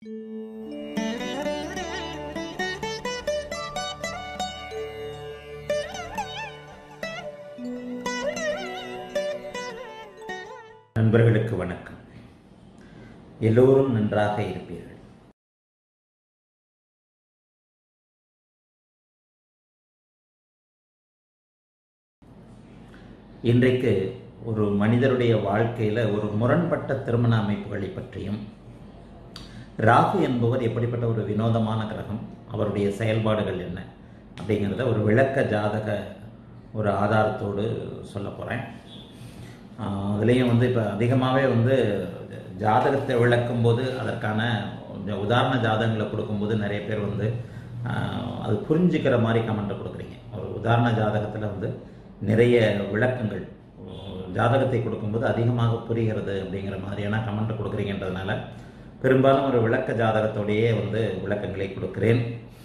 நண்பர்களுக்கு வணக்கம் எல்லோரும் நன்றாக இருப்பீர்கள் இன்றைக்கு ஒரு மனிதருடைய வாழ்க்கையில் ஒரு முரண்பட்ட திருமண அமைப்புகளை பற்றியும் ராகு என்பவர் எப்படிப்பட்ட ஒரு வினோதமான கிரகம் அவருடைய செயல்பாடுகள் என்ன அப்படிங்கிறத ஒரு விளக்க ஜாதக ஒரு ஆதாரத்தோடு சொல்ல போகிறேன் அதுலேயும் வந்து இப்போ அதிகமாகவே வந்து ஜாதகத்தை விளக்கும் போது அதற்கான கொஞ்சம் உதாரண ஜாதகங்களை கொடுக்கும்போது நிறைய பேர் வந்து ஆஹ், அது புரிஞ்சுக்கிற மாதிரி கமெண்ட்டை கொடுக்குறீங்க ஒரு உதாரண ஜாதகத்தில் வந்து நிறைய விளக்கங்கள் ஜாதகத்தை கொடுக்கும்போது அதிகமாக புரிகிறது அப்படிங்கிற மாதிரியான கமெண்ட்டை கொடுக்குறீங்கன்றதுனால பெரும்பாலும் ஒரு விளக்க ஜாதகத்தோடையே வந்து விளக்கங்களை கொடுக்கிறேன்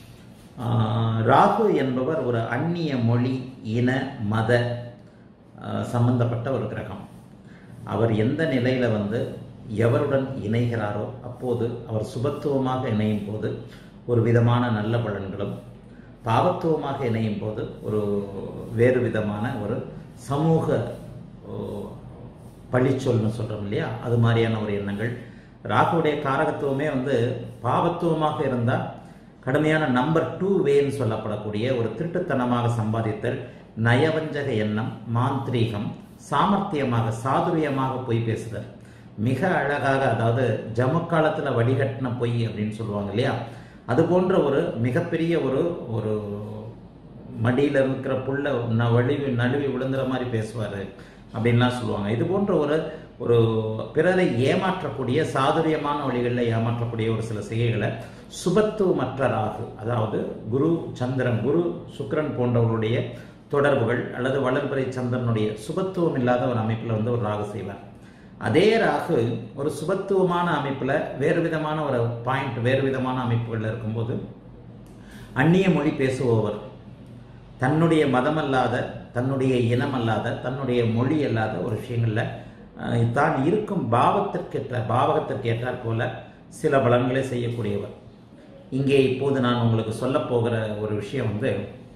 ஆஹ், ராகு என்பவர் ஒரு அந்நிய மொழி இன மத ஆஹ், சம்பந்தப்பட்ட ஒரு கிரகம் அவர் எந்த நிலையில் வந்து எவருடன் இணைகிறாரோ அப்போது அவர் சுபத்துவமாக இணையும் போது ஒரு விதமான நல்ல பலன்களும் பாவத்துவமாக இணையும் போது ஒரு வேறு விதமான ஒரு சமூக ஓ, பழிச்சொல்னு சொல்கிறோம் இல்லையா அது மாதிரியான ஒரு எண்ணங்கள் ராகுடைய காரகத்துவமே வந்து பாவத்துவமாக இருந்தால் கடுமையான நம்பர் டூ வேன்னு சொல்லப்படக்கூடிய ஒரு திருட்டுத்தனமாக சம்பாதித்தல் நயவஞ்சக எண்ணம் மாந்திரீகம் சாமர்த்தியமாக சாதுரியமாக பொய் பேசுதல் மிக அழகாக அதாவது ஜமுக்காலத்தில் வடிகட்டின பொய் அப்படின்னு சொல்லுவாங்க இல்லையா அது போன்ற ஒரு மிகப்பெரிய ஒரு ஒரு மடியில் இருக்கிற புல்ல ந- வழுவி நழுவி விழுந்துற மாதிரி பேசுவார் அப்படின்லாம் சொல்லுவாங்க இது போன்ற ஒரு ஒரு பிறரை ஏமாற்றக்கூடிய சாதுரியமான வழிகளில் ஏமாற்றக்கூடிய ஒரு சில செய்கைகளை சுபத்துவமற்ற ராகு அதாவது குரு சந்திரன் குரு சுக்கிரன் போன்றவர்களுடைய தொடர்புகள் அல்லது வளர்பிறை சந்திரனுடைய சுபத்துவம் இல்லாத ஒரு அமைப்பில் வந்து ஒரு ராகு செய்வார் அதே ராகு ஒரு சுபத்துவமான அமைப்பில் வேறு விதமான ஒரு பாயிண்ட் வேறு விதமான அமைப்புகளில் இருக்கும்போது அந்நிய மொழி பேசுபவர் தன்னுடைய மதம் அல்லாத தன்னுடைய இனம் அல்லாத தன்னுடைய மொழி அல்லாத ஒரு விஷயங்களில் அஹ், தான் இருக்கும் பாவத்திற்கேற்ற பாவகத்திற்கு ஏற்றாற் போல சில பலன்களை செய்யக்கூடியவர் இங்கே இப்போது நான் உங்களுக்கு சொல்லப் போகிற ஒரு விஷயம் வந்து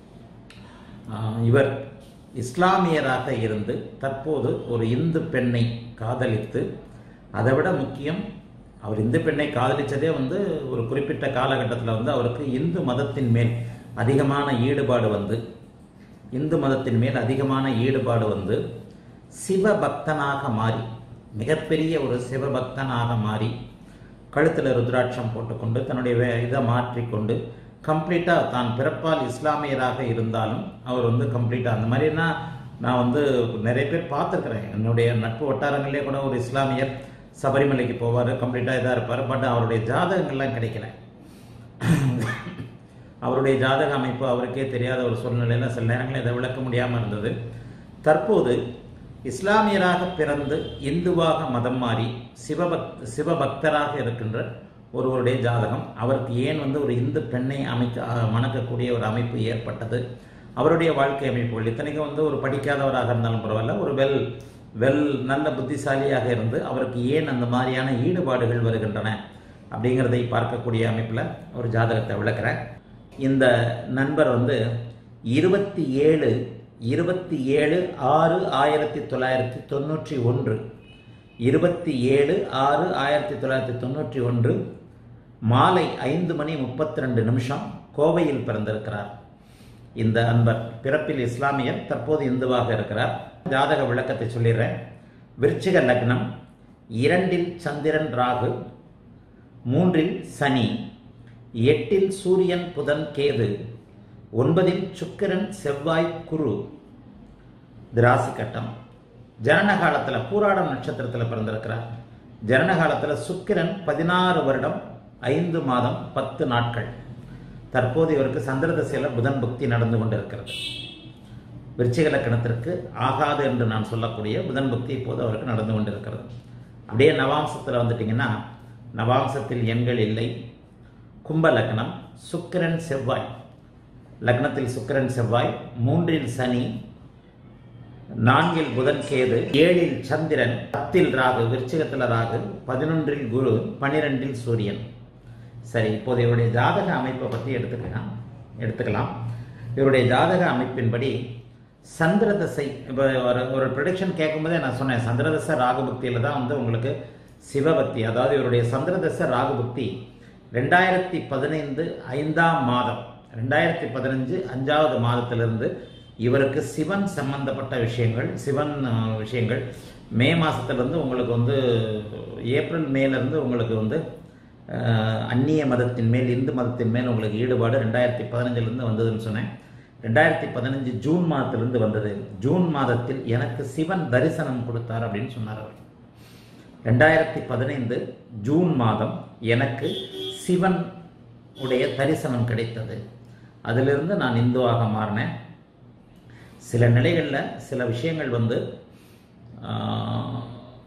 ஆஹ், இவர் இஸ்லாமியராக இருந்து தற்போது ஒரு இந்து பெண்ணை காதலித்து அதை விட முக்கியம் அவர் இந்து பெண்ணை காதலிச்சதே வந்து ஒரு குறிப்பிட்ட காலகட்டத்தில் வந்து அவருக்கு இந்து மதத்தின் மேல் அதிகமான ஈடுபாடு வந்து இந்து மதத்தின் மேல் அதிகமான ஈடுபாடு வந்து சிவபக்தனாக மாறி மிகப்பெரிய ஒரு சிவபக்தனாக மாறி கழுத்தில் ருத்ராட்சம் போட்டுக்கொண்டு தன்னுடைய வே- இதை மாற்றிக்கொண்டு கம்ப்ளீட்டாக தான் பிறப்பால் இஸ்லாமியராக இருந்தாலும் அவர் வந்து கம்ப்ளீட்டாக அந்த மாதிரினா நான் வந்து நிறைய பேர் பார்த்துருக்குறேன் என்னுடைய நட்பு வட்டாரங்களே கூட ஒரு இஸ்லாமியர் சபரிமலைக்கு போவார் கம்ப்ளீட்டாக இதாக இருப்பார் பட் அவருடைய ஜாதகங்கள்லாம் கிடைக்கல அவருடைய ஜாதக அமைப்பு அவருக்கே தெரியாத ஒரு சூழ்நிலையில் சில நேரங்களில் இதை விளக்க முடியாமல் இருந்தது தற்போது இஸ்லாமியராக பிறந்து இந்துவாக மதம் மாறி சிவபக் சிவபக்தராக இருக்கின்ற ஒருவருடைய ஜாதகம் அவருக்கு ஏன் வந்து ஒரு இந்து பெண்ணை அமைக்க அஹ், மணக்கக்கூடிய ஒரு அமைப்பு ஏற்பட்டது அவருடைய வாழ்க்கை அமைப்புகள் இத்தனைக்கும் வந்து ஒரு படிக்காதவராக இருந்தாலும் பரவாயில்ல ஒரு வெல் வெல் நல்ல புத்திசாலியாக இருந்து அவருக்கு ஏன் அந்த மாதிரியான ஈடுபாடுகள் வருகின்றன அப்படிங்கிறதை பார்க்கக்கூடிய அமைப்பில் ஒரு ஜாதகத்தை விளக்குறேன் இந்த நண்பர் வந்து இருபத்தி ஏழு இருபத்தி ஏழு ஆறு ஆயிரத்தி தொள்ளாயிரத்தி தொண்ணூற்றி ஒன்று இருபத்தி ஏழு ஆறு ஆயிரத்தி தொள்ளாயிரத்தி தொண்ணூற்றி ஒன்று மாலை ஐந்து மணி முப்பத்தி ரெண்டு நிமிஷம் கோவையில் பிறந்திருக்கிறார் இந்த அன்பர் பிறப்பில் இஸ்லாமியர் தற்போது இந்துவாக இருக்கிறார் ஜாதக விளக்கத்தை சொல்லிடுறேன் விருச்சிக லக்னம் இரண்டில் சந்திரன் ராகு மூன்றில் சனி எட்டில் சூரியன் புதன் கேது ஒன்பதில் சுக்கிரன் செவ்வாய் குரு திராசி கட்டம் ஜனன காலத்தில் பூராடம் நட்சத்திரத்தில் பிறந்திருக்கிறார் ஜனன காலத்தில் சுக்கிரன் பதினாறு வருடம் ஐந்து மாதம் பத்து நாட்கள் தற்போது இவருக்கு சந்திர திசையில் புதன் புக்தி நடந்து கொண்டிருக்கிறது விருச்சிக லக்கணத்திற்கு ஆகாது என்று நான் சொல்லக்கூடிய புதன் புக்தி இப்போது அவருக்கு நடந்து கொண்டிருக்கிறது அப்படியே நவாம்சத்தில் வந்துட்டிங்கன்னா நவாம்சத்தில் எண்கள் இல்லை கும்ப லக்னம் சுக்கிரன் செவ்வாய் லக்னத்தில் சுக்கிரன் செவ்வாய் மூன்றில் சனி நான்கில் புதன் கேது ஏழில் சந்திரன் பத்தில் ராகு விருச்சிகத்தில் ராகு பதினொன்றில் குரு பனிரெண்டில் சூரியன் சரி இப்போது இவருடைய ஜாதக அமைப்பை பற்றி எடுத்துக்கலாம் எடுத்துக்கலாம் இவருடைய ஜாதக அமைப்பின்படி சந்திர தசை இப்போ ஒரு ஒரு ப்ரொடிக்ஷன் கேட்கும்போதே நான் சொன்னேன் சந்திரதசை ராகுபக்தியில் தான் வந்து உங்களுக்கு சிவபக்தி அதாவது இவருடைய சந்திரதசை ராகுபக்தி ரெண்டாயிரத்தி பதினைந்து ஐந்தாம் மாதம் ரெண்டாயிரத்தி பதினஞ்சு அஞ்சாவது மாதத்திலிருந்து இவருக்கு சிவன் சம்பந்தப்பட்ட விஷயங்கள் சிவன் அஹ், விஷயங்கள் மே மாதத்துலேருந்து உங்களுக்கு வந்து ஏப்ரல் மேலேருந்து உங்களுக்கு வந்து அஹ், அந்நிய மதத்தின் மேல் இந்து மதத்தின் மேல் உங்களுக்கு ஈடுபாடு ரெண்டாயிரத்தி பதினஞ்சுலேருந்து வந்ததுன்னு சொன்னேன் ரெண்டாயிரத்தி பதினஞ்சு ஜூன் மாதத்திலிருந்து வந்தது ஜூன் மாதத்தில் எனக்கு சிவன் தரிசனம் கொடுத்தார் அப்படின்னு சொன்னார் அவர் ரெண்டாயிரத்தி பதினைந்து ஜூன் மாதம் எனக்கு சிவன் உடைய தரிசனம் கிடைத்தது அதிலிருந்து நான் இந்துவாக மாறினேன் சில நிலைகளில் சில விஷயங்கள் வந்து ஆஹ்,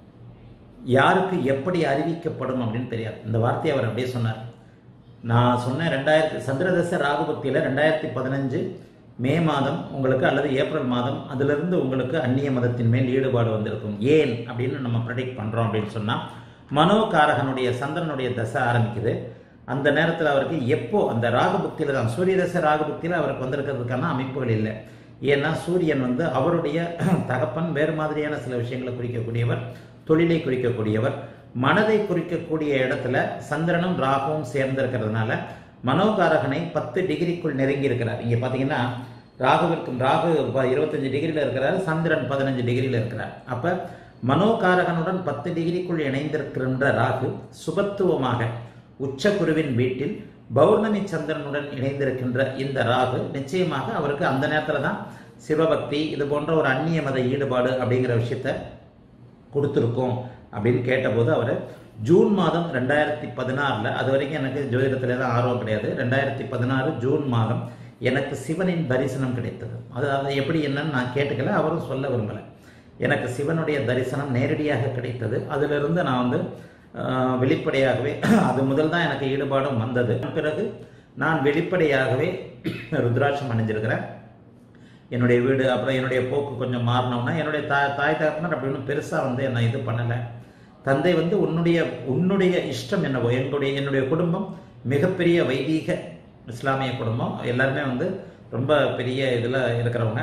யாருக்கு எப்படி அறிவிக்கப்படும் அப்படின்னு தெரியாது இந்த வார்த்தையை அவர் அப்படியே சொன்னார் நான் சொன்னேன் ரெண்டாயிரத்தி சந்திரதச ராகுபக்தியில் ரெண்டாயிரத்தி பதினஞ்சு மே மாதம் உங்களுக்கு அல்லது ஏப்ரல் மாதம் அதிலிருந்து உங்களுக்கு அந்நிய மதத்தின் மேல் ஈடுபாடு வந்திருக்கும் ஏன் அப்படின்னு நம்ம ப்ரெடிக்ட் பண்ணுறோம் அப்படின்னு சொன்னால் மனோகாரகனுடைய சந்திரனுடைய தசை ஆரம்பிக்குது அந்த நேரத்தில் அவருக்கு எப்போ அந்த ராகுபக்தியில் தான் சூரிய தசை ராகுபக்தியில் அவருக்கு வந்திருக்கிறதுக்கான அமைப்புகள் இல்லை ஏன்னா சூரியன் வந்து அவருடைய தகப்பன் வேறு மாதிரியான சில விஷயங்களை குறிக்கக்கூடியவர் தொழிலை குறிக்கக்கூடியவர் மனதை குறிக்கக்கூடிய இடத்துல சந்திரனும் ராகுவும் சேர்ந்திருக்கிறதுனால மனோகாரகனை பத்து டிகிரிக்குள் நெருங்கி இருக்கிறார் இங்க பாத்தீங்கன்னா ராகுவிற்கும் ராகு ப- இருபத்தஞ்சு டிகிரியில் இருக்கிறார் சந்திரன் பதினஞ்சு டிகிரியில் இருக்கிறார் அப்ப மனோகாரகனுடன் பத்து டிகிரிக்குள் இணைந்திருக்கின்ற ராகு சுபத்துவமாக உச்சகுருவின் வீட்டில் பௌர்ணமி சந்திரனுடன் இணைந்திருக்கின்ற இந்த ராகு நிச்சயமாக அவருக்கு அந்த நேரத்துல தான் சிவபக்தி இது போன்ற ஒரு அந்நிய மத ஈடுபாடு அப்படிங்கிற விஷயத்த கொடுத்துருக்கோம் அப்படின்னு கேட்டபோது அவர் ஜூன் மாதம் ரெண்டாயிரத்தி பதினாறில் அது வரைக்கும் எனக்கு ஜோதிடத்துல தான் ஆர்வம் கிடையாது ரெண்டாயிரத்தி பதினாறு ஜூன் மாதம் எனக்கு சிவனின் தரிசனம் கிடைத்தது அது அது எப்படி என்னன்னு நான் கேட்டுக்கல அவரும் சொல்ல விரும்பலை எனக்கு சிவனுடைய தரிசனம் நேரடியாக கிடைத்தது அதிலிருந்து நான் வந்து ஆஹ், வெளிப்படையாகவே அது முதல் தான் எனக்கு ஈடுபாடும் வந்தது பிறகு நான் வெளிப்படையாகவே ருத்ராட்சம் அணிஞ்சிருக்கிறேன் என்னுடைய வீடு அப்புறம் என்னுடைய போக்கு கொஞ்சம் மாறினோம்னா என்னுடைய தாய் தாய் தகப்பனர் அப்படி ஒன்றும் பெருசாக வந்து என்னை இது பண்ணலை தந்தை வந்து உன்னுடைய உன்னுடைய இஷ்டம் என்னவோ என்னுடைய என்னுடைய குடும்பம் மிகப்பெரிய வைதீக இஸ்லாமிய குடும்பம் எல்லாருமே வந்து ரொம்ப பெரிய இதில் இருக்கிறவங்க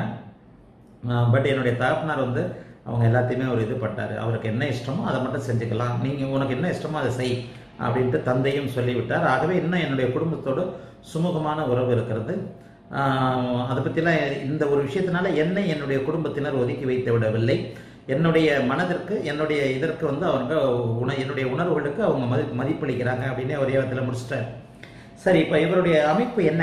பட் என்னுடைய தகப்பனார் வந்து அவங்க எல்லாத்தையுமே ஒரு இது பட்டார் அவருக்கு என்ன இஷ்டமோ அதை மட்டும் செஞ்சுக்கலாம் நீங்கள் உனக்கு என்ன இஷ்டமோ அதை செய் அப்படின்ட்டு தந்தையும் சொல்லிவிட்டார் ஆகவே இன்னும் என்னுடைய குடும்பத்தோடு சுமூகமான உறவு இருக்கிறது ஆஹ் அதை பற்றிலாம் இந்த ஒரு விஷயத்தினால என்னை என்னுடைய குடும்பத்தினர் ஒதுக்கி வைத்து விடவில்லை என்னுடைய மனதிற்கு என்னுடைய இதற்கு வந்து அவங்க உண என்னுடைய உணர்வுகளுக்கு அவங்க மதி மதிப்பளிக்கிறாங்க அப்படின்னு ஒரே இடத்துல முடிச்சிட்டார் சரி இப்போ இவருடைய அமைப்பு என்ன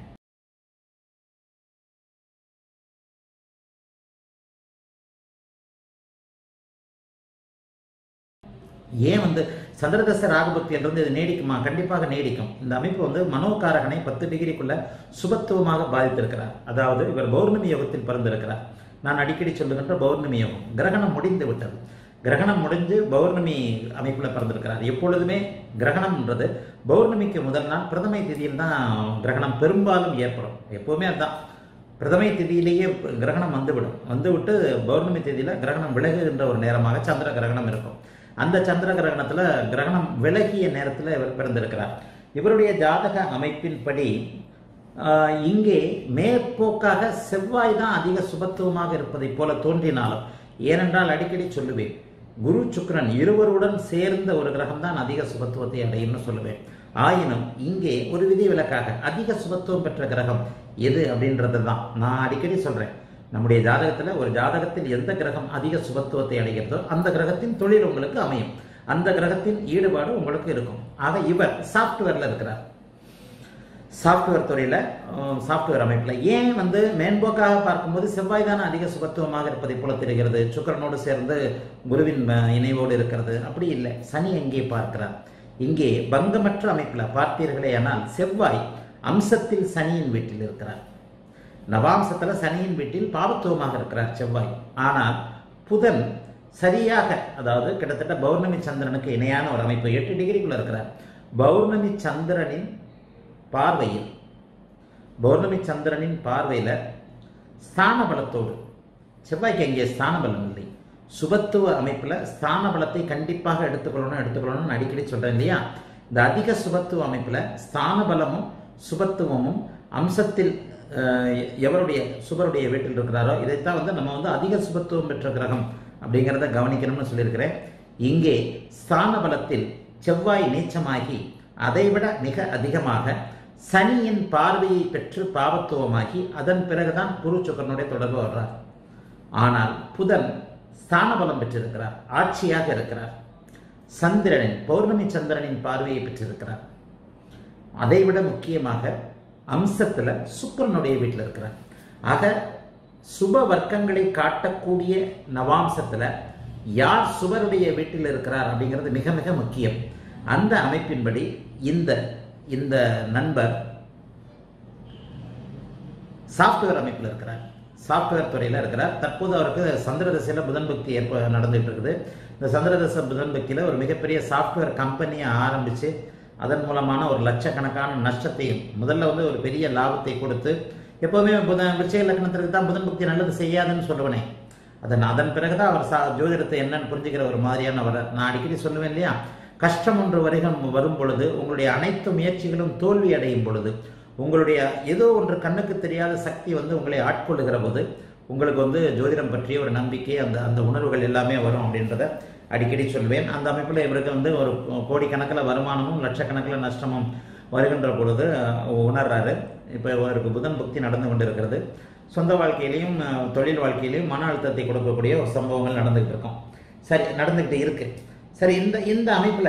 ஏன் வந்து சந்திரதச ராகபக்தியிலிருந்து இது நீடிக்குமா கண்டிப்பாக நீடிக்கும் இந்த அமைப்பு வந்து மனோகாரகனை பத்து டிகிரிக்குள்ள சுபத்துவமாக பாதித்திருக்கிறார் அதாவது இவர் பௌர்ணமி யோகத்தில் பிறந்திருக்கிறார் நான் அடிக்கடி சொல்லுகின்ற பௌர்ணமி யோகம் கிரகணம் முடிந்து விட்டது கிரகணம் முடிஞ்சு பௌர்ணமி அமைப்பில் பிறந்திருக்கிறார் எப்பொழுதுமே கிரகணம்ன்றது பௌர்ணமிக்கு முதல் நாள் பிரதமை திதியில் தான் கிரகணம் பெரும்பாலும் ஏற்படும் எப்பவுமே அதுதான் பிரதமை திதியிலேயே கிரகணம் வந்துவிடும் வந்துவிட்டு பௌர்ணமி திதியில கிரகணம் விலகுகின்ற ஒரு நேரமாக சந்திர கிரகணம் இருக்கும் அந்த சந்திர கிரகணத்துல கிரகணம் விலகிய நேரத்தில் இவர் பிறந்திருக்கிறார் இவருடைய ஜாதக அமைப்பின்படி ஆஹ், இங்கே மேற்போக்காக செவ்வாய் தான் அதிக சுபத்துவமாக இருப்பதைப் போல தோன்றினாலும் ஏனென்றால் அடிக்கடி சொல்லுவேன் குரு சுக்கிரன் இருவருடன் சேர்ந்த ஒரு கிரகம் தான் அதிக சுபத்துவத்தை அடையும்னு சொல்லுவேன் ஆயினும் இங்கே ஒரு விதிவிலக்காக அதிக சுபத்துவம் பெற்ற கிரகம் எது அப்படின்றது தான் நான் அடிக்கடி சொல்றேன் நம்முடைய ஜாதகத்துல ஒரு ஜாதகத்தில் எந்த கிரகம் அதிக சுபத்துவத்தை அடைகிறதோ அந்த கிரகத்தின் தொழில் உங்களுக்கு அமையும் அந்த கிரகத்தின் ஈடுபாடு உங்களுக்கு இருக்கும் ஆக இவர் சாஃப்ட்வேர்ல இருக்கிறார் சாஃப்ட்வேர் துறையில் சாஃப்ட்வேர் அமைப்பில் ஏன் வந்து மேம்போக்காக பார்க்கும்போது செவ்வாய் தானே அதிக சுபத்துவமாக இருப்பதை போல தெரிகிறது சுக்கிரனோடு சேர்ந்து குருவின் அஹ், இணைவோடு இருக்கிறது அப்படி இல்லை சனி எங்கே பார்க்கிறார் இங்கே பங்கமற்ற அமைப்பில் பார்த்தீர்களே ஆனால் செவ்வாய் அம்சத்தில் சனியின் வீட்டில் இருக்கிறார் நவாம்சத்துல சனியின் வீட்டில் பாவத்துவமாக இருக்கிறார் செவ்வாய் ஆனால் புதன் சரியாக அதாவது கிட்டத்தட்ட பௌர்ணமி சந்திரனுக்கு இணையான ஒரு அமைப்பு எட்டு டிகிரிக்குள்ள இருக்கிறார் பௌர்ணமி சந்திரனின் பார்வையில் பௌர்ணமி சந்திரனின் பார்வையில ஸ்தான பலத்தோடு செவ்வாய்க்கு அங்கே ஸ்தான பலம் இல்லை சுபத்துவ அமைப்புல ஸ்தான பலத்தை கண்டிப்பாக எடுத்துக்கொள்ளணும் எடுத்துக்கொள்ளணும்னு அடிக்கடி சொல்றேன் இல்லையா இந்த அதிக சுபத்துவ அமைப்பில் ஸ்தான பலமும் சுபத்துவமும் அம்சத்தில் அஹ், எவருடைய சுபருடைய வீட்டில் இருக்கிறாரோ இதைத்தான் வந்து நம்ம வந்து அதிக சுபத்துவம் பெற்ற கிரகம் அப்படிங்கிறத கவனிக்கணும்னு சொல்லியிருக்கிறேன் இங்கே ஸ்தான பலத்தில் செவ்வாய் நீச்சமாகி அதைவிட மிக அதிகமாக சனியின் பார்வையை பெற்று பாவத்துவமாகி அதன் பிறகுதான் குரு சுக்கரனுடைய தொடர்பு வர்றார் ஆனால் புதன் ஸ்தான பலம் பெற்றிருக்கிறார் ஆட்சியாக இருக்கிறார் சந்திரனின் பௌர்ணமி சந்திரனின் பார்வையை பெற்றிருக்கிறார் அதைவிட முக்கியமாக அம்சத்துல சுக்கிரனுடைய வீட்டில் இருக்கிறார் ஆக சுப வர்க்கங்களை காட்டக்கூடிய நவாம்சத்துல யார் சுவருடைய வீட்டில் இருக்கிறார் அப்படிங்கிறது மிக மிக முக்கியம் அந்த அமைப்பின்படி இந்த இந்த நண்பர் சாஃப்ட்வேர் அமைப்பில் இருக்கிறார் சாஃப்ட்வேர் துறையில் இருக்கிறார் தற்போது அவருக்கு சந்திர தசையில் புதன் பக்தி ஏற்ப நடந்துட்டு இருக்குது இந்த சந்திர தசை புதன் பக்தியில் ஒரு மிகப்பெரிய சாஃப்ட்வேர் கம்பெனியை ஆரம்பித்து அதன் மூலமான ஒரு லட்சக்கணக்கான நஷ்டத்தையும் முதல்ல வந்து ஒரு பெரிய லாபத்தை கொடுத்து எப்போவுமே புதன் விருச்சிக லக்னத்திற்கு தான் புதன் பக்தி நல்லது செய்யாதுன்னு சொல்லுவனே அதன் அதன் பிறகுதான் அவர் சா ஜோதிடத்தை என்னன்னு புரிஞ்சுக்கிற ஒரு மாதிரியானவர் நான் அடிக்கடி சொல்லுவேன் இல்லையா கஷ்டம் ஒன்று வருகம் வரும் பொழுது உங்களுடைய அனைத்து முயற்சிகளும் தோல்வி அடையும் பொழுது உங்களுடைய ஏதோ ஒன்று கண்ணுக்கு தெரியாத சக்தி வந்து உங்களை ஆட்கொள்ளுகிற போது உங்களுக்கு வந்து ஜோதிடம் பற்றிய ஒரு நம்பிக்கை அந்த அந்த உணர்வுகள் எல்லாமே வரும் அப்படின்றத அடிக்கடி சொல்வேன் அந்த அமைப்பில் இவருக்கு வந்து ஒரு கோடிக்கணக்கில் வருமானமும் லட்சக்கணக்கில் நஷ்டமும் வருகின்ற பொழுது அஹ், உணர்றாரு இப்போ இவருக்கு புதன் புக்தி நடந்து கொண்டிருக்கிறது சொந்த வாழ்க்கையிலையும் அஹ், தொழில் வாழ்க்கையிலையும் மன அழுத்தத்தை கொடுக்கக்கூடிய ஒரு சம்பவங்கள் நடந்துகிட்டு இருக்கும் சரி நடந்துகிட்டு இருக்கு சரி இந்த இந்த அமைப்பில்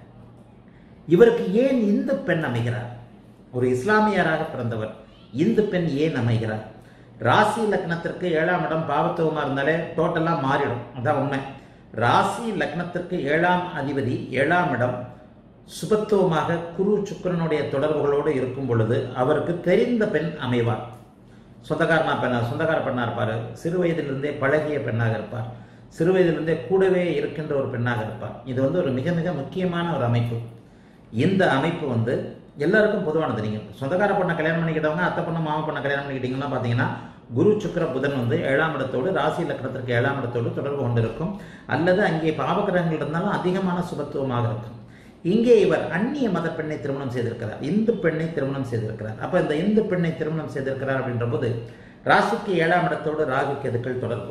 இவருக்கு ஏன் இந்த பெண் அமைகிறார் ஒரு இஸ்லாமியராக பிறந்தவர் இந்து பெண் ஏன் அமைகிறார் ராசி லக்னத்திற்கு ஏழாம் இடம் பாவத்துவமா இருந்தாலே டோட்டலா மாறிடும் அதான் உண்மை ராசி லக்னத்திற்கு ஏழாம் அதிபதி ஏழாம் இடம் சுபத்துவமாக குரு சுக்கிரனுடைய தொடர்புகளோடு இருக்கும் பொழுது அவருக்கு தெரிந்த பெண் அமைவார் சொந்தக்காரனா பெண்ணா சொந்தக்கார பெண்ணா இருப்பார் சிறு வயதிலிருந்தே பழகிய பெண்ணாக இருப்பார் சிறு வயதிலிருந்தே கூடவே இருக்கின்ற ஒரு பெண்ணாக இருப்பார் இது வந்து ஒரு மிக மிக முக்கியமான ஒரு அமைப்பு இந்த அமைப்பு வந்து எல்லாருக்கும் பொதுவானது நீங்கள் சொந்தக்கார பொண்ணை கல்யாணம் பண்ணிக்கிட்டவங்க அத்தை பொண்ணை மாமா பொண்ணை கல்யாணம் பண்ணிக்கிட்டீங்கன்னா பார்த்தீங்கன்னா குரு சுக்கிர புதன் வந்து ஏழாம் இடத்தோடு ராசி லக்னத்திற்கு ஏழாம் இடத்தோடு தொடர்பு கொண்டிருக்கும் அல்லது அங்கே பாவகிரகங்கள் இருந்தாலும் அதிகமான சுபத்துவமாக இருக்கும் இங்கே இவர் அந்நிய மத பெண்ணை திருமணம் செய்திருக்கிறார் இந்து பெண்ணை திருமணம் செய்திருக்கிறார் அப்ப இந்த இந்து பெண்ணை திருமணம் செய்திருக்கிறார் அப்படின்ற போது ராசிக்கு ஏழாம் இடத்தோடு ராகு கேதுக்கள் தொடர்பு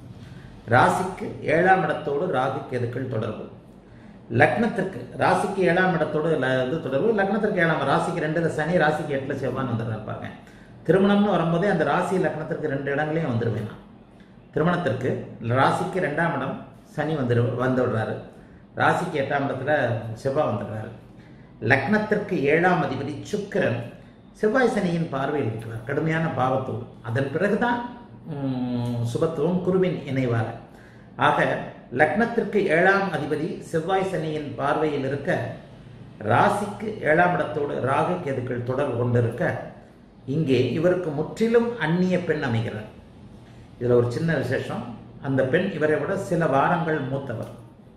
ராசிக்கு ஏழாம் இடத்தோடு ராகு கேதுக்கள் தொடர்பு லக்னத்திற்கு ராசிக்கு ஏழாம் இடத்தோடு ல- இது தொடர்பு லக்னத்திற்கு ஏழாம் ராசிக்கு ரெண்டுல சனி ராசிக்கு எட்டுல செவ்வாய் வந்துடுறாரு பாருங்க திருமணம்னு வரும்போதே அந்த ராசி லக்னத்திற்கு ரெண்டு இடங்களையும் வந்துடுவேன் நான் திருமணத்திற்கு ராசிக்கு ரெண்டாம் இடம் சனி வந்துடு வந்து விடுறாரு ராசிக்கு எட்டாம் இடத்துல செவ்வாய் வந்துடுறாரு லக்னத்திற்கு ஏழாம் அதிபதி சுக்கிரன் செவ்வாய் சனியின் பார்வையில் இருக்கிறார் கடுமையான பாவத்துவம் அதன் பிறகுதான் உம், சுபத்துவம் குருவின் இணைவார் ஆக லக்னத்திற்கு ஏழாம் அதிபதி செவ்வாய் சனியின் பார்வையில் இருக்க ராசிக்கு ஏழாம் இடத்தோடு ராகு கேதுக்கள் தொடர்பு கொண்டிருக்க இங்கே இவருக்கு முற்றிலும் அந்நிய பெண் அமைகிறார் இதுல ஒரு சின்ன விசேஷம் அந்த பெண் இவரை விட சில வாரங்கள் மூத்தவர்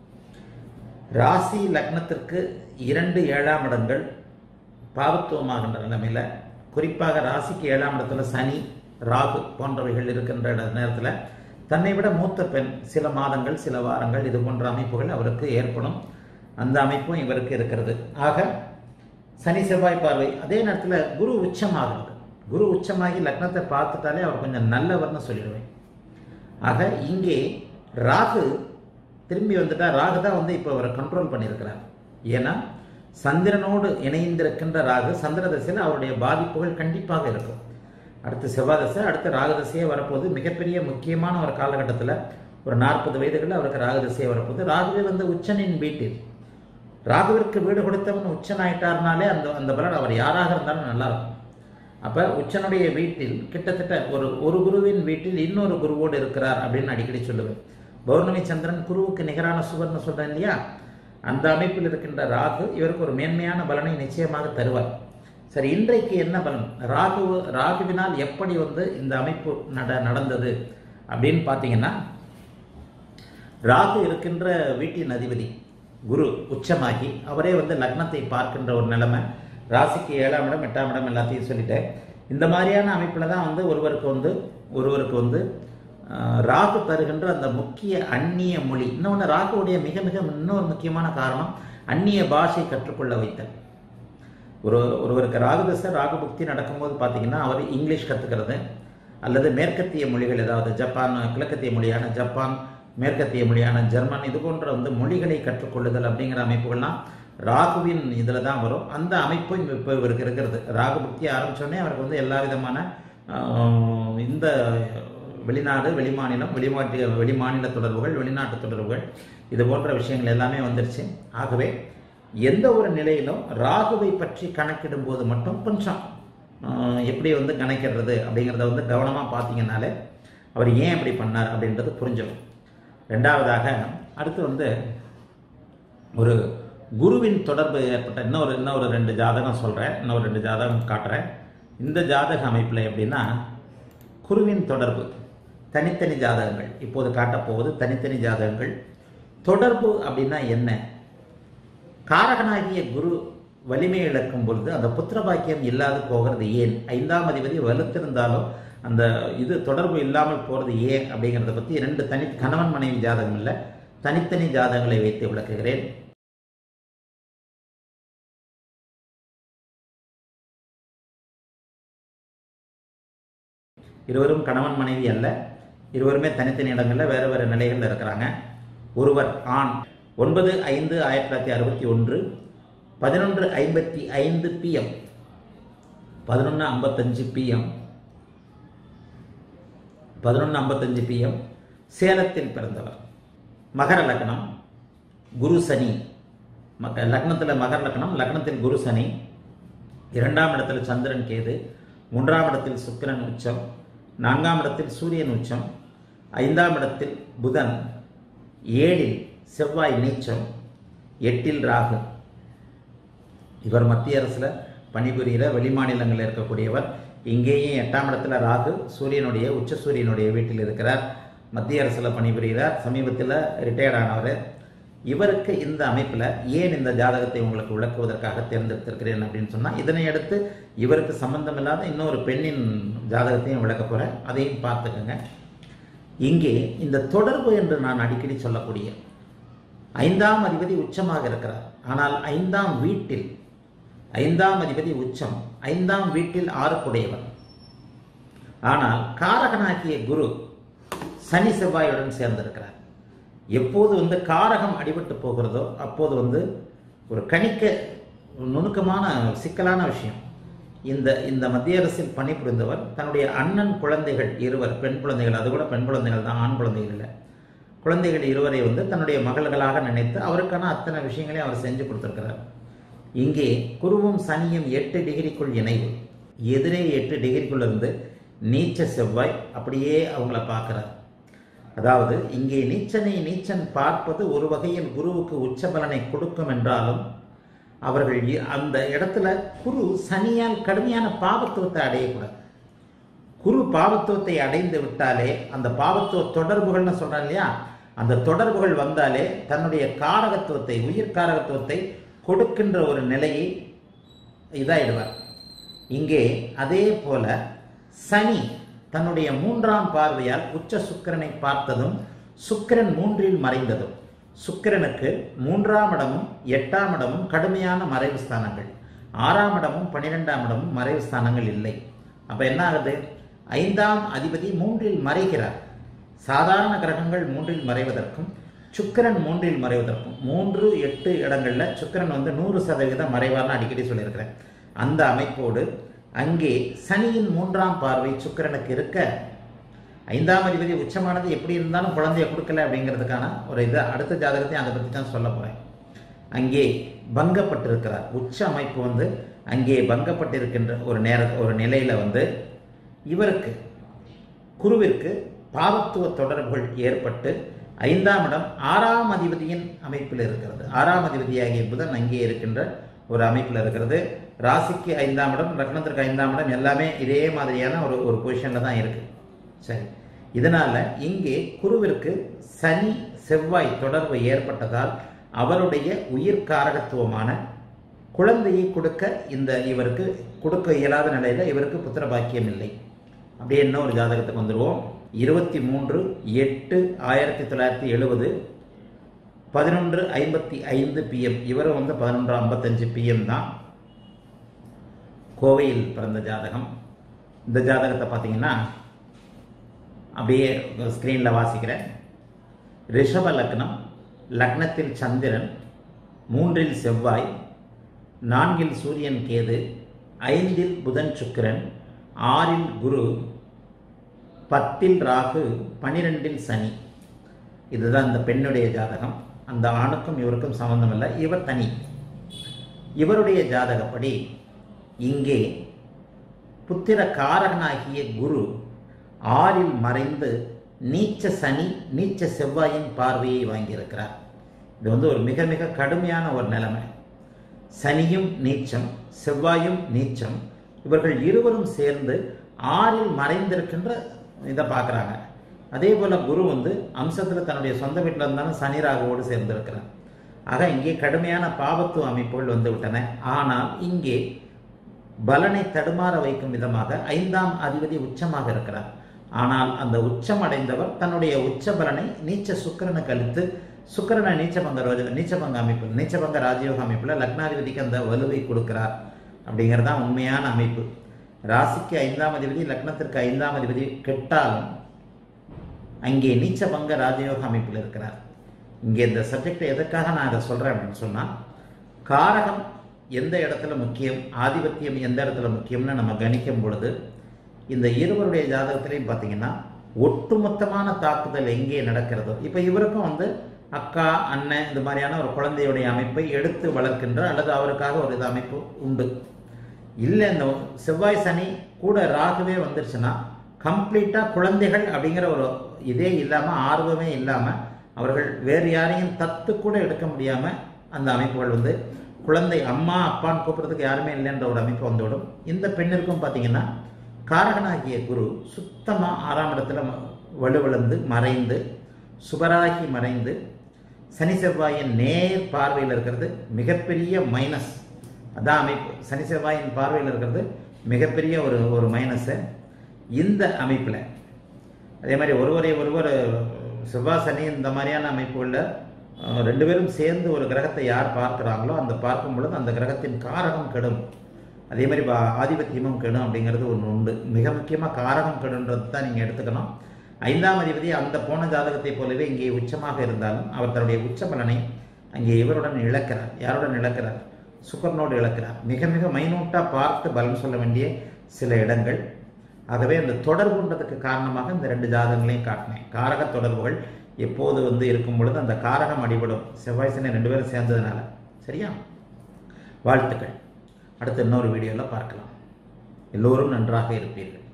ராசி லக்னத்திற்கு இரண்டு ஏழாம் இடங்கள் பாவத்துவமாகின்ற நிலைமையில குறிப்பாக ராசிக்கு ஏழாம் இடத்துல சனி ராகு போன்றவைகள் இருக்கின்ற இட- நேரத்துல தன்னை விட மூத்த பெண் சில மாதங்கள் சில வாரங்கள் இது போன்ற அமைப்புகள் அவருக்கு ஏற்படும் அந்த அமைப்பும் இவருக்கு இருக்கிறது ஆக சனி செவ்வாய் பார்வை அதே நேரத்துல குரு உச்சமாகிறது குரு உச்சமாகி லக்னத்தை பார்த்துட்டாலே அவர் கொஞ்சம் நல்லவர்னு சொல்லிடுவேன் ஆக இங்கே ராகு திரும்பி வந்துட்டா ராகு தான் வந்து இப்போ அவரை கண்ட்ரோல் பண்ணியிருக்கிறார் ஏன்னா சந்திரனோடு இணைந்திருக்கின்ற ராகு சந்திர தசையில் அவருடைய பாதிப்புகள் கண்டிப்பாக இருக்கும் அடுத்து செவ்வாய் தசை அடுத்து ராகு தசையே வரப்போகுது மிகப்பெரிய முக்கியமான ஒரு காலகட்டத்தில் ஒரு நாற்பது வயதுகளில் அவருக்கு ராகு தசையே வரப்போகுது ராகுவே வந்து உச்சனின் வீட்டில் ராகுவிற்கு வீடு கொடுத்தவன் உச்சன் ஆயிட்டார்னாலே அந்த அந்த பலன் அவர் யாராக இருந்தாலும் நல்லா இருக்கும் அப்ப உச்சனுடைய வீட்டில் கிட்டத்தட்ட ஒரு ஒரு குருவின் வீட்டில் இன்னொரு குருவோடு இருக்கிறார் அப்படின்னு அடிக்கடி சொல்லுவேன் பௌர்ணமி சந்திரன் குருவுக்கு நிகரான சுவர்னு சொல்றேன் இல்லையா அந்த அமைப்பில் இருக்கின்ற ராகு இவருக்கு ஒரு மேன்மையான பலனை நிச்சயமாக தருவார் சரி இன்றைக்கு என்ன பலன் ராகு ராகுவினால் எப்படி வந்து இந்த அமைப்பு நட நடந்தது அப்படின்னு பார்த்தீங்கன்னா ராகு இருக்கின்ற வீட்டின் அதிபதி குரு உச்சமாகி அவரே வந்து லக்னத்தை பார்க்கின்ற ஒரு நிலைமை ராசிக்கு ஏழாம் இடம் எட்டாம் இடம் எல்லாத்தையும் சொல்லிட்டேன் இந்த மாதிரியான அமைப்பில் தான் வந்து ஒருவருக்கு வந்து ஒருவருக்கு வந்து ஆஹ், ராகு தருகின்ற அந்த முக்கிய அந்நிய மொழி இன்னொன்று ராகுவுடைய மிக மிக இன்னொரு முக்கியமான காரணம் அந்நிய பாஷை கற்றுக்கொள்ள வைத்தல் ஒரு ஒருவருக்கு ராகுதசை ராகுபக்தி நடக்கும்போது பார்த்தீங்கன்னா அவர் இங்கிலீஷ் கற்றுக்கிறது அல்லது மேற்கத்திய மொழிகள் ஏதாவது ஜப்பான் கிழக்கத்திய மொழியான ஜப்பான் மேற்கத்திய மொழியான ஜெர்மன் இது போன்ற வந்து மொழிகளை கற்றுக்கொள்ளுதல் அப்படிங்கிற அமைப்புகள்லாம் ராகுவின் இதில் தான் வரும் அந்த அமைப்பும் இப்போ இவருக்கு இருக்கிறது ராகு பக்தி ஆரம்பித்தோடனே அவருக்கு வந்து எல்லா விதமான ஆஹ், இந்த வெளிநாடு வெளிமாநிலம் வெளிமாட்டு வெளிமாநில தொடர்புகள் வெளிநாட்டு தொடர்புகள் இது போன்ற விஷயங்கள் எல்லாமே வந்துருச்சு ஆகவே எந்த ஒரு நிலையிலும் ராகுவை பற்றி கணக்கிடும் போது மட்டும் கொஞ்சம் ஆஹ், எப்படி வந்து கணக்கிடுறது அப்படிங்கிறத வந்து கவனமாக பார்த்தீங்கன்னாலே அவர் ஏன் இப்படி பண்ணார் அப்படின்றது புரிஞ்சிடும் ரெண்டாவதாக அடுத்து வந்து ஒரு குருவின் தொடர்பு ஏற்பட்ட இன்னொரு இன்னொரு ரெண்டு ஜாதகம் சொல்கிறேன் இன்னொரு ரெண்டு ஜாதகம் காட்டுறேன் இந்த ஜாதக அமைப்பில் எப்படின்னா குருவின் தொடர்பு தனித்தனி ஜாதகங்கள் இப்போது காட்டப்போவது தனித்தனி ஜாதகங்கள் தொடர்பு அப்படின்னா என்ன காரகனாகிய குரு வலிமை இழக்கும் பொழுது அந்த புத்திர பாக்கியம் இல்லாது போகிறது ஏன் ஐந்தாம் அதிபதி வலுத்திருந்தாலும் அந்த இது தொடர்பு இல்லாமல் போகிறது ஏன் அப்படிங்கிறத பற்றி ரெண்டு தனி கணவன் மனைவி ஜாதகம் இல்லை தனித்தனி ஜாதகங்களை வைத்து விளக்குகிறேன் இருவரும் கணவன் மனைவி அல்ல இருவருமே தனித்தனி இடங்களில் வேறு வேறு நிலைகளில் இருக்கிறாங்க ஒருவர் ஆண் ஒன்பது ஐந்து ஆயிரத்தி தொள்ளாயிரத்தி அறுபத்தி ஒன்று பதினொன்று ஐம்பத்தி ஐந்து பிஎம் பதினொன்று ஐம்பத்தஞ்சு பிஎம் பதினொன்று ஐம்பத்தஞ்சு பிஎம் சேலத்தில் பிறந்தவர் மகர லக்னம் குரு சனி மக லக்னத்தில் மகர லக்னம் லக்னத்தில் குரு சனி இரண்டாம் இடத்தில் சந்திரன் கேது மூன்றாம் இடத்தில் சுக்கிரன் உச்சம் நான்காம் இடத்தில் சூரியன் உச்சம் ஐந்தாம் இடத்தில் புதன் ஏழில் செவ்வாய் நீச்சம் எட்டில் ராகு இவர் மத்திய அரசில் பணிபுரிகிற வெளிமாநிலங்களில் இருக்கக்கூடியவர் இங்கேயும் எட்டாம் இடத்துல ராகு சூரியனுடைய உச்ச சூரியனுடைய வீட்டில் இருக்கிறார் மத்திய அரசில் பணிபுரிகிறார் சமீபத்தில் ரிட்டையர்ட் ஆனவர் இவருக்கு இந்த அமைப்பில் ஏன் இந்த ஜாதகத்தை உங்களுக்கு விளக்குவதற்காக தேர்ந்தெடுத்திருக்கிறேன் அப்படின்னு சொன்னால் இதனை அடுத்து இவருக்கு சம்பந்தமில்லாத இன்னொரு பெண்ணின் ஜாதகத்தையும் விளக்க போகிறேன் அதையும் பார்த்துக்கோங்க இங்கே இந்த தொடர்பு என்று நான் அடிக்கடி சொல்லக்கூடிய ஐந்தாம் அதிபதி உச்சமாக இருக்கிறார் ஆனால் ஐந்தாம் வீட்டில் ஐந்தாம் அதிபதி உச்சம் ஐந்தாம் வீட்டில் ஆறுக்குடையவர் ஆனால் காரகனாகிய குரு சனி செவ்வாயுடன் சேர்ந்திருக்கிறார் எப்போது வந்து காரகம் அடிபட்டு போகிறதோ அப்போது வந்து ஒரு கணிக்க நுணுக்கமான சிக்கலான விஷயம் இந்த இந்த மத்திய அரசில் பணிபுரிந்தவர் தன்னுடைய அண்ணன் குழந்தைகள் இருவர் பெண் குழந்தைகள் அது கூட பெண் குழந்தைகள் தான் ஆண் குழந்தைகள் இல்லை குழந்தைகள் இருவரை வந்து தன்னுடைய மகள்களாக நினைத்து அவருக்கான அத்தனை விஷயங்களையும் அவர் செஞ்சு கொடுத்துருக்கிறார் இங்கே குருவும் சனியும் எட்டு டிகிரிக்குள் இணைவு எதிரே எட்டு டிகிரிக்குள் இருந்து நீச்ச செவ்வாய் அப்படியே அவங்கள பார்க்கிறார் அதாவது இங்கே நீச்சனை நீச்சன் பார்ப்பது ஒரு வகையில் குருவுக்கு உச்ச பலனை கொடுக்கும் என்றாலும் அவர்கள் இ- அந்த இடத்துல குரு சனியால் கடுமையான பாவத்துவத்தை அடையக்கூடாது குரு பாவத்துவத்தை அடைந்து விட்டாலே அந்த பாவத்துவ தொடர்புகள்னு சொல்றேன் இல்லையா அந்த தொடர்புகள் வந்தாலே தன்னுடைய காரகத்துவத்தை உயிர் காரகத்துவத்தை கொடுக்கின்ற ஒரு நிலையை இதாயிடுவார் இங்கே அதே போல சனி தன்னுடைய மூன்றாம் பார்வையால் உச்ச சுக்கிரனை பார்த்ததும் சுக்கிரன் மூன்றில் மறைந்ததும் சுக்கிரனுக்கு மூன்றாம் இடமும் எட்டாம் இடமும் கடுமையான மறைவு ஸ்தானங்கள் ஆறாம் இடமும் பன்னிரெண்டாம் இடமும் மறைவு ஸ்தானங்கள் இல்லை அப்ப என்ன ஆகுது ஐந்தாம் அதிபதி மூன்றில் மறைகிறார் சாதாரண கிரகங்கள் மூன்றில் மறைவதற்கும் சுக்கிரன் மூன்றில் மறைவதற்கும் மூன்று எட்டு இடங்கள்ல சுக்கிரன் வந்து நூறு சதவீதம் மறைவார்னு அடிக்கடி சொல்லியிருக்கிறேன் அந்த அமைப்போடு அங்கே சனியின் மூன்றாம் பார்வை சுக்கிரனுக்கு இருக்க ஐந்தாம் அதிபதி உச்சமானது எப்படி இருந்தாலும் குழந்தைய கொடுக்கல அப்படிங்கிறதுக்கான ஒரு இது அடுத்த ஜாதகத்தையும் அதை பற்றி தான் சொல்ல போறேன் அங்கே பங்கப்பட்டிருக்கிறார் உச்ச அமைப்பு வந்து அங்கே பங்கப்பட்டிருக்கின்ற ஒரு நேர ஒரு நிலையில வந்து இவருக்கு குருவிற்கு பாவத்துவ தொடர்புகள் ஏற்பட்டு ஐந்தாம் இடம் ஆறாம் அதிபதியின் அமைப்பில் இருக்கிறது ஆறாம் அதிபதியாகிய புதன் அங்கே இருக்கின்ற ஒரு அமைப்பில் இருக்கிறது ராசிக்கு ஐந்தாம் இடம் லக்னத்திற்கு ஐந்தாம் இடம் எல்லாமே இதே மாதிரியான ஒரு ஒரு பொசிஷனில் தான் இருக்கு சரி இதனால இங்கே குருவிற்கு சனி செவ்வாய் தொடர்பு ஏற்பட்டதால் அவருடைய உயிர் காரகத்துவமான குழந்தையை கொடுக்க இந்த இவருக்கு கொடுக்க இயலாத நிலையில இவருக்கு புத்திர பாக்கியம் இல்லை அப்படியே இன்னும் ஒரு ஜாதகத்துக்கு வந்துடுவோம் இருபத்தி மூன்று எட்டு ஆயிரத்தி தொள்ளாயிரத்தி எழுபது பதினொன்று ஐம்பத்தி ஐந்து பிஎம் இவரும் வந்து பதினொன்று ஐம்பத்தஞ்சு பிஎம் தான் கோவையில் பிறந்த ஜாதகம் இந்த ஜாதகத்தை பார்த்தீங்கன்னா அப்படியே ஸ்க்ரீனில் வாசிக்கிறேன் ரிஷப லக்னம் லக்னத்தில் சந்திரன் மூன்றில் செவ்வாய் நான்கில் சூரியன் கேது ஐந்தில் புதன் சுக்கிரன் ஆறில் குரு பத்தில் ராகு பனிரெண்டில் சனி இதுதான் இந்த பெண்ணுடைய ஜாதகம் அந்த ஆணுக்கும் இவருக்கும் சம்பந்தம் இல்லை இவர் தனி இவருடைய ஜாதகப்படி இங்கே புத்திர காரகனாகிய குரு ஆறில் மறைந்து நீச்ச சனி நீச்ச செவ்வாயின் பார்வையை வாங்கியிருக்கிறார் இது வந்து ஒரு மிக மிக கடுமையான ஒரு நிலைமை சனியும் நீச்சம் செவ்வாயும் நீச்சம் இவர்கள் இருவரும் சேர்ந்து ஆறில் மறைந்திருக்கின்ற இதை பார்க்குறாங்க அதே போல் குரு வந்து அம்சத்தில் தன்னுடைய சொந்த வீட்டில் இருந்தாலும் சனி ராகுவோடு சேர்ந்திருக்கிறார் ஆக இங்கே கடுமையான பாவத்துவ அமைப்புகள் வந்து விட்டன ஆனால் இங்கே பலனை தடுமாற வைக்கும் விதமாக ஐந்தாம் அதிபதி உச்சமாக இருக்கிறார் ஆனால் அந்த உச்சம் அடைந்தவர் தன்னுடைய உச்ச பலனை நீச்ச சுக்கரனுக்கு அளித்து சுக்கரனை நீச்சபங்க ரோஜ நீச்சபங்க அமைப்பு நீச்சபங்க ராஜயோக அமைப்பில் லக்னாதிபதிக்கு அந்த வலுவை கொடுக்கிறார் அப்படிங்கிறது தான் உண்மையான அமைப்பு ராசிக்கு ஐந்தாம் அதிபதி லக்னத்திற்கு ஐந்தாம் அதிபதி கெட்டாலும் அங்கே நீச்சபங்க ராஜயோக அமைப்பில் இருக்கிறார் இங்கே இந்த சப்ஜெக்டை எதற்காக நான் அதை சொல்கிறேன் அப்படின்னு சொன்னால் காரகம் எந்த இடத்துல முக்கியம் ஆதிபத்தியம் எந்த இடத்துல முக்கியம்னு நம்ம கணிக்கும் பொழுது இந்த இருவருடைய ஜாதகத்திலையும் பார்த்தீங்கன்னா ஒட்டுமொத்தமான தாக்குதல் எங்கே நடக்கிறதோ இப்போ இவருக்கும் வந்து அக்கா அண்ணன் இந்த மாதிரியான ஒரு குழந்தையுடைய அமைப்பை எடுத்து வளர்க்கின்ற அல்லது அவருக்காக ஒரு இது அமைப்பு உண்டு இல்லை இந்த செவ்வாய் சனி கூட ராகுவே வந்துருச்சுன்னா கம்ப்ளீட்டாக குழந்தைகள் அப்படிங்கிற ஒரு இதே இல்லாமல் ஆர்வமே இல்லாமல் அவர்கள் வேறு யாரையும் தத்து கூட எடுக்க முடியாமல் அந்த அமைப்புகள் வந்து குழந்தை அம்மா அப்பான்னு கூப்பிட்றதுக்கு யாருமே இல்லைன்ற ஒரு அமைப்பு வந்துவிடும் இந்த பெண்ணிற்கும் பார்த்தீங்கன்னா காரகனாகிய குரு சுத்தமாக ஆறாம் இடத்துல வலுவிழந்து மறைந்து சுபராகி மறைந்து சனி செவ்வாயின் நேர் பார்வையில் இருக்கிறது மிகப்பெரிய மைனஸ் அதான் அமைப்பு சனி செவ்வாயின் பார்வையில் இருக்கிறது மிகப்பெரிய ஒரு ஒரு மைனஸு இந்த அமைப்பில் அதே மாதிரி ஒருவரை ஒருவர் செவ்வாய் சனி இந்த மாதிரியான அமைப்புகளில் ரெண்டு பேரும் சேர்ந்து ஒரு கிரகத்தை யார் பார்க்குறாங்களோ அந்த பார்க்கும் பொழுது அந்த கிரகத்தின் காரகம் கெடும் அதே மாதிரி ஆதிபத்தியமும் கெடும் அப்படிங்கிறது ஒன்று உண்டு மிக முக்கியமாக காரகம் கெடுன்றது தான் நீங்கள் எடுத்துக்கணும் ஐந்தாம் அதிபதி அந்த போன ஜாதகத்தை போலவே இங்கே உச்சமாக இருந்தாலும் அவர் தன்னுடைய உச்ச பலனை அங்கே இவருடன் இழக்கிறார் யாருடன் இழக்கிறார் சுக்கரனோடு இழக்கிறார் மிக மிக மைனூட்டாக பார்த்து பலன் சொல்ல வேண்டிய சில இடங்கள் ஆகவே அந்த தொடர்புன்றதுக்கு காரணமாக இந்த ரெண்டு ஜாதகங்களையும் காட்டினேன் காரக தொடர்புகள் எப்போது வந்து இருக்கும் பொழுது அந்த காரகம் அடிபடும் செவ்வாய் சனி ரெண்டு பேரும் சேர்ந்ததுனால சரியா வாழ்த்துக்கள் அடுத்த இன்னொரு வீடியோவில் பார்க்கலாம் எல்லோரும் நன்றாக இருப்பீர்கள்